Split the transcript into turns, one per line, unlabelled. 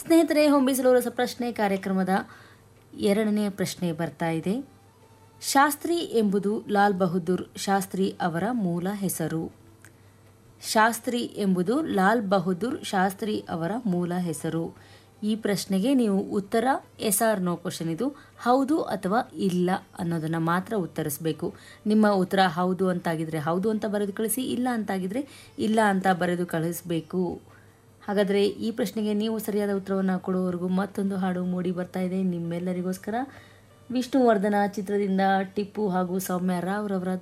ಸ್ನೇಹಿತರೆ ಹೊಂಬಿಸಲು ರಸಪ್ರಶ್ನೆ ಕಾರ್ಯಕ್ರಮದ ಎರಡನೇ ಪ್ರಶ್ನೆ ಬರ್ತಾ ಇದೆ ಶಾಸ್ತ್ರಿ ಎಂಬುದು ಲಾಲ್ ಬಹದ್ದೂರ್ ಶಾಸ್ತ್ರಿ ಅವರ ಮೂಲ ಹೆಸರು ಶಾಸ್ತ್ರಿ ಎಂಬುದು ಲಾಲ್ ಬಹದ್ದೂರ್ ಶಾಸ್ತ್ರಿ ಅವರ ಮೂಲ ಹೆಸರು ಈ ಪ್ರಶ್ನೆಗೆ ನೀವು ಉತ್ತರ ಎಸ್ ಆರ್ ನೋ ಕ್ವಶನ್ ಇದು ಹೌದು ಅಥವಾ ಇಲ್ಲ ಅನ್ನೋದನ್ನು ಮಾತ್ರ ಉತ್ತರಿಸಬೇಕು ನಿಮ್ಮ ಉತ್ತರ ಹೌದು ಅಂತಾಗಿದ್ರೆ ಹೌದು ಅಂತ ಬರೆದು ಕಳಿಸಿ ಇಲ್ಲ ಅಂತಾಗಿದ್ರೆ ಇಲ್ಲ ಅಂತ ಬರೆದು ಕಳಿಸಬೇಕು ಹಾಗಾದರೆ ಈ ಪ್ರಶ್ನೆಗೆ ನೀವು ಸರಿಯಾದ ಉತ್ತರವನ್ನು ಕೊಡುವವರೆಗೂ ಮತ್ತೊಂದು ಹಾಡು ಮೂಡಿ ಬರ್ತಾ ಇದೆ ನಿಮ್ಮೆಲ್ಲರಿಗೋಸ್ಕರ ವಿಷ್ಣುವರ್ಧನ ಚಿತ್ರದಿಂದ ಟಿಪ್ಪು ಹಾಗೂ ಸೌಮ್ಯ ರಾವ್ ರವರ